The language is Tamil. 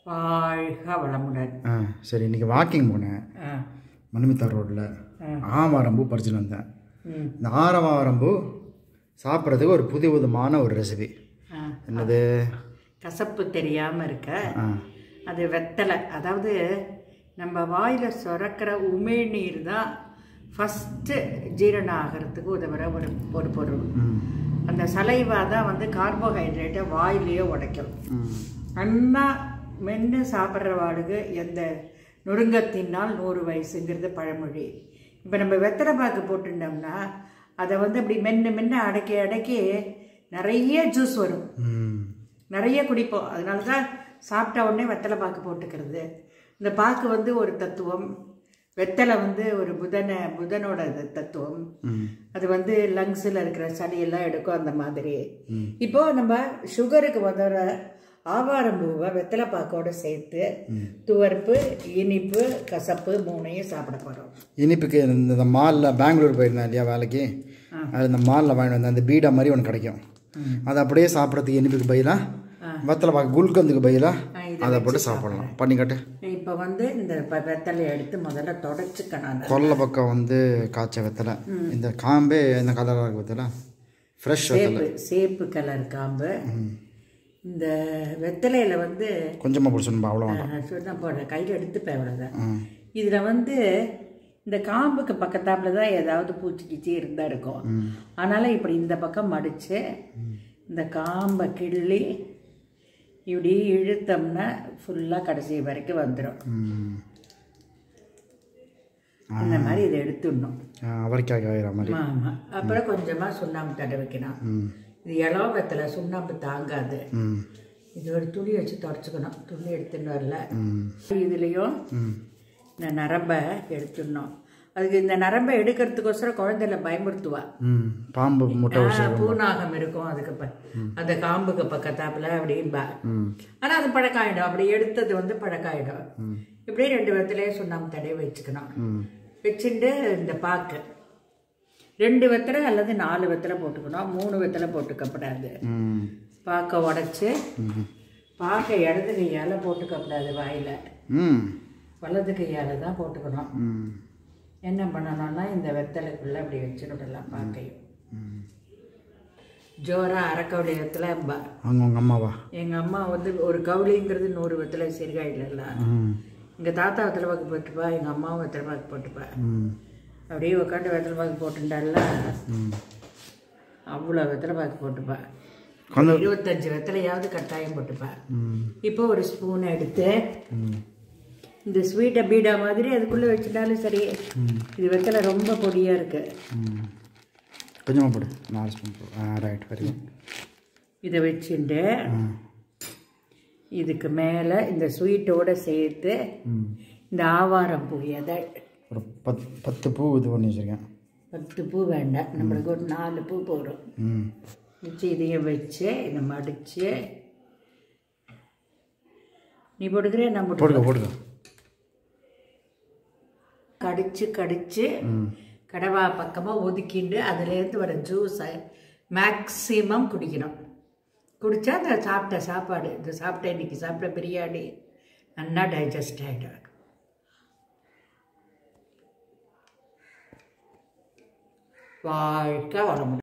வாழ்க வளமுடன் ஆ சரி இன்றைக்கி வாக்கிங் போனேன் ஆ மணிமித்தா ரோட்டில் ஆவாரம்பூ பறிச்சுட்டு வந்தேன் ம் இந்த ஆரவாரம்பூ சாப்பிட்றதுக்கு ஒரு புது விதமான ஒரு ரெசிபி ஆ என்னது கசப்பு தெரியாமல் இருக்க ஆ அது வெத்தலை அதாவது நம்ம வாயில் சுரக்கிற உமிழ்நீர் தான் ஃபஸ்ட்டு ஜீரணம் ஆகிறதுக்கு உதவுற ஒரு ஒரு பொருள் ம் அந்த சலைவா தான் வந்து கார்போஹைட்ரேட்டை வாயிலேயே உடைக்கும் ம் அண்ணா மென்று சாப்பிட்ற வாளுக்கு எந்த நொறுங்கத்தினால் நூறு வயசுங்கிறது பழமொழி இப்போ நம்ம வெத்தலை பாக்கு போட்டுட்டோம்னா அதை வந்து அப்படி மென்று மென்று அடக்கி அடக்கி நிறைய ஜூஸ் வரும் ம் நிறைய குடிப்போம் அதனால தான் சாப்பிட்ட உடனே வெத்தலை பாக்கு போட்டுக்கிறது இந்த பாக்கு வந்து ஒரு தத்துவம் வெத்தலை வந்து ஒரு புதனை புதனோட இது தத்துவம் ம் அது வந்து லங்ஸில் இருக்கிற சளியெல்லாம் எடுக்கும் அந்த மாதிரி இப்போ நம்ம சுகருக்கு உதவுற ஆவாரம்பூவை வெத்தலை பாக்கோட சேர்த்து துவர்ப்பு இனிப்பு கசப்பு மூணையும் சாப்பிட போகிறோம் இனிப்புக்கு இந்த இந்த மாலில் பெங்களூர் போயிருந்தேன் இல்லையா வேலைக்கு அது இந்த மாலில் வாங்கிட்டு வந்தேன் அந்த பீடா மாதிரி ஒன்று கிடைக்கும் அதை அப்படியே சாப்பிட்றதுக்கு இனிப்புக்கு பதிலாக வெத்தலை பாக்கு குல்கந்துக்கு பதிலாக அதை போட்டு சாப்பிடலாம் பண்ணிக்காட்டு இப்போ வந்து இந்த ப- வெத்தலையை எடுத்து முதல்ல தொடச்சிக்கணும் அதை. கொல்லை பக்கம் வந்து காய்ச்ச வெத்தலை இந்த காம்பே இந்த கலராக இருக்கு வெத்தலை ஃப்ரெஷ் வெத்தலை சேப்பு சேப்பு கலர் காம்பு இந்த வெத்தலையில் வந்து கொஞ்சமாக பிடிச்சணும்பா அவ்வளோ வேண்டாம் சொன்ன போட கையில் எடுத்துப்பேன் அவ்வளோதான் ம் இதில் வந்து இந்த காம்புக்கு பக்கத்தாப்புல தான் ஏதாவது பூச்சி கீச்சி இருந்தால் இருக்கும் அதனால் இப்படி இந்த பக்கம் மடித்து இந்த காம்பை கிள்ளி இப்படி இழுத்தோம்னா ஃபுல்லாக கடைசி வரைக்கும் வந்துடும் ம் இந்த மாதிரி இதை எடுத்துடணும் ஆ, அவரைக்காய் காய்கிற மாதிரி ஆமாம் அப்புறம் கொஞ்சமாக சுண்ணாம்பு தடவிக்கணும் ம் இது இளவ வெத்தலை சுண்ணாம்பு தாங்காது ம் இது ஒரு துணி வச்சு தொடச்சிக்கணும் துணி எடுத்துன்னு வரல ம் இதுலேயும் ம் இந்த நரம்பை எடுத்துடணும் அதுக்கு இந்த நரம்பை எடுக்கிறதுக்கோசரம் குழந்தைல பயமுறுத்துவா ம் பாம்பு முட்டை ஆ, பூநாகம் இருக்கும் அதுக்கு ப அந்த காம்புக்கு பக்கத்தாப்புல அப்படின்பா ஆனா அது பழக்காயிடும் அப்படி எடுத்தது வந்து பழக்காயிடும் இப்படியே ரெண்டு வெத்தலையே சுண்ணாம்பு தடவை வச்சுக்கணும் ம் வச்சுட்டு இந்த பாக்கு ரெண்டு வெத்தலை அல்லது நாலு வெத்தலை போட்டுக்கணும் மூணு வெத்தலை போட்டுக்கப்படாது ம் பாக்கை உடைச்சு பாக்கை இடது கையால் போட்டுக்கப்படாது வாயில் ம் வலது கையால் தான் போட்டுக்கணும் ம் என்ன பண்ணணும்னா இந்த வெத்தலைக்குள்ளே அப்படி வச்சுக்கிடலாம் பாக்கையும் ஜோரா அரைக்கவுளியத்தில் அவங்க உங்கள் அம்மாவா எங்கள் அம்மா வந்து ஒரு கவுளிங்கிறது நூறு வெத்தலை சிறுகாயிலல்ல ம் எங்கள் தாத்தா வெத்தலை பாக்கு போட்டுப்பா எங்கள் அம்மாவும் வெத்தலை பாக்கு போட்டுப்பா ம் அப்படியே உட்காந்து வெத்தலை பாக்கு போட்டுட்டால ம் அவ்வளோ வெத்தலை பாக்கு போட்டுப்பா கொஞ்சம் இருபத்தஞ்சு வெத்தலையாவது கட்டாயம் போட்டுப்பா ம் இப்போ ஒரு ஸ்பூன் எடுத்து ம் இந்த ஸ்வீட்டை பீடா மாதிரி அதுக்குள்ளே வச்சுட்டாலும் சரி இது வெத்தலை ரொம்ப பொடியாக இருக்குது ம் கொஞ்சமாக போடு நாலு ஸ்பூன் போடு ஆ ரைட் வெரி குட் இதை வச்சுட்டு இதுக்கு மேலே இந்த ஸ்வீட்டோட சேர்த்து ம் இந்த ஆவாரம் பூ எதை ஒரு பத் பத்து பூ இது பண்ணி வச்சுருக்கேன் பத்து பூ வேண்டாம் நம்மளுக்கு ஒரு நாலு பூ போடும் ம் வச்சு இதையும் வச்சு இதை மடித்து நீ போட்டுக்கிறியா நான் போட்டு போடுங்க போடுங்க கடிச்சு கடிச்சு கடவா பக்கமாக ஒதுக்கிண்டு அதுலேருந்து வர ஜூஸை மேக்ஸிமம் குடிக்கணும் குடித்தா அந்த சாப்பிட்ட சாப்பாடு இந்த சாப்பிட்ட இன்னைக்கு சாப்பிட்ட பிரியாணி நல்லா டைஜஸ்ட் ஆகிடும் வாழ்க்கை வளமுடன்